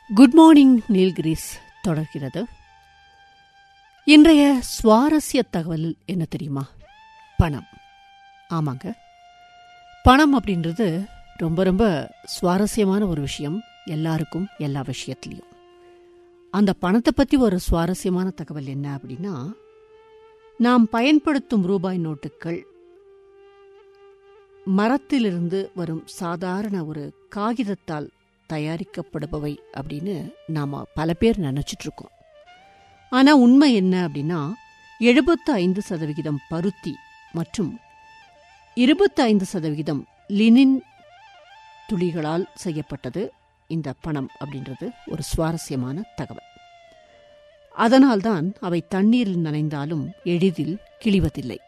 good morning Nilgiris தொடர்கிறது இன்றைய சுவாரஸ்ய தகவல் என்ன தெரியுமா பணம் ஆமாங்க பணம் அப்படின்றது ரொம்ப ரொம்ப சுவாரஸ்யமான ஒரு விஷயம் எல்லாருக்கும் எல்லா விஷயத்துலையும் அந்த பணத்தை பற்றி ஒரு சுவாரஸ்யமான தகவல் என்ன அப்படின்னா நாம் பயன்படுத்தும் ரூபாய் நோட்டுகள் மரத்திலிருந்து வரும் சாதாரண ஒரு காகிதத்தால் தயாரிக்கப்படுபவை அப்படின்னு நாம் பல பேர் நினச்சிட்டு இருக்கோம் ஆனால் உண்மை என்ன அப்படின்னா எழுபத்து ஐந்து சதவிகிதம் பருத்தி மற்றும் இருபத்தி ஐந்து சதவிகிதம் லினின் துளிகளால் செய்யப்பட்டது இந்த பணம் அப்படின்றது ஒரு சுவாரஸ்யமான தகவல் அதனால்தான் அவை தண்ணீரில் நனைந்தாலும் எளிதில் கிழிவதில்லை